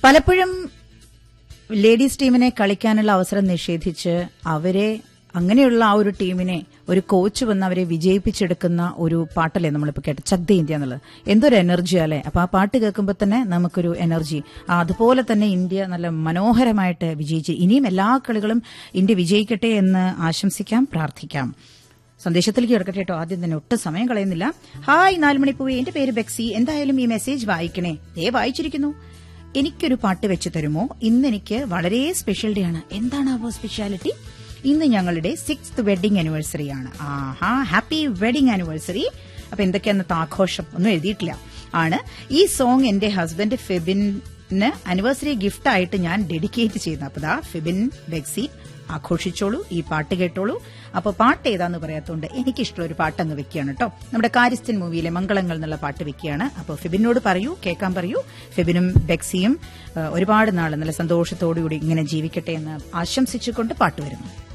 പലപ്പോഴും ലേഡീസ് ടീമിനെ കളിക്കാനുള്ള അവസരം നിഷേധിച്ച് അവരെ അങ്ങനെയുള്ള ആ ഒരു ടീമിനെ ഒരു കോച്ച് വന്ന് അവരെ വിജയിപ്പിച്ചെടുക്കുന്ന ഒരു പാട്ടല്ലേ നമ്മളിപ്പോൾ കേട്ട ചക്ത ഇന്ത്യ എന്നുള്ളത് എന്തൊരു എനർജി അല്ലേ അപ്പൊ ആ പാട്ട് കേൾക്കുമ്പോൾ തന്നെ നമുക്കൊരു എനർജി ആ, അതുപോലെ തന്നെ ഇന്ത്യ നല്ല മനോഹരമായിട്ട് വിജയിച്ച് ഇനിയും എല്ലാ കളികളും ഇന്ത്യ വിജയിക്കട്ടെ എന്ന് ആശംസിക്കാം പ്രാർത്ഥിക്കാം സന്ദേശത്തിലേക്ക് കിടക്കട്ടെ കേട്ടോ ആദ്യം തന്നെ ഒട്ടും സമയം കളയുന്നില്ല ഹായ് നാലുമണിപ്പൂവി എന്റെ പേര് ബെക്സി എന്തായാലും ഈ മെസ്സേജ് വായിക്കണേ ദേ വായിച്ചിരിക്കുന്നു എനിക്കൊരു പാട്ട് വെച്ച് തരുമോ ഇന്ന് എനിക്ക് വളരെ സ്പെഷ്യൽ ഡേ ആണ് എന്താണ് ആ സ്പെഷ്യാലിറ്റി ഇന്ന് ഞങ്ങളുടെ സിക്സ്ത് വെഡിങ് ആനിവേഴ്സറി ആണ് ആഹാ ഹാപ്പി വെഡിങ് ആനിവേഴ്സറി അപ്പൊ എന്തൊക്കെയാന്നത്തെ ആഘോഷം ഒന്നും എഴുതിയിട്ടില്ല ആണ് ഈ സോങ് എന്റെ ഹസ്ബൻഡ് ഫെബിന് ആനിവേഴ്സറി ഗിഫ്റ്റ് ആയിട്ട് ഞാൻ ഡെഡിക്കേറ്റ് ചെയ്യുന്നു അപ്പൊ ദാ ഫെബിൻ ബെക്സി ആഘോഷിച്ചോളൂ ഈ പാട്ട് കേട്ടോളൂ അപ്പൊ പാട്ട് ഏതാന്ന് പറയാത്തോണ്ട് എനിക്കിഷ്ടമുള്ള ഒരു പാട്ട് അങ്ങ് വെക്കുകയാണ് കേട്ടോ നമ്മുടെ കാര്യസ്ഥൻ മൂവിയിലെ മംഗളങ്ങൾ എന്നുള്ള പാട്ട് വെക്കുകയാണ് അപ്പോൾ ഫെബിനോട് പറയൂ കേൾക്കാൻ പറയൂ ഫെബിനും ബെക്സിയും ആ, ഒരുപാട് നാൾ നല്ല സന്തോഷത്തോടുകൂടി ഇങ്ങനെ ജീവിക്കട്ടെ എന്ന് ആശംസിച്ചുകൊണ്ട് പാട്ട് വരുന്നു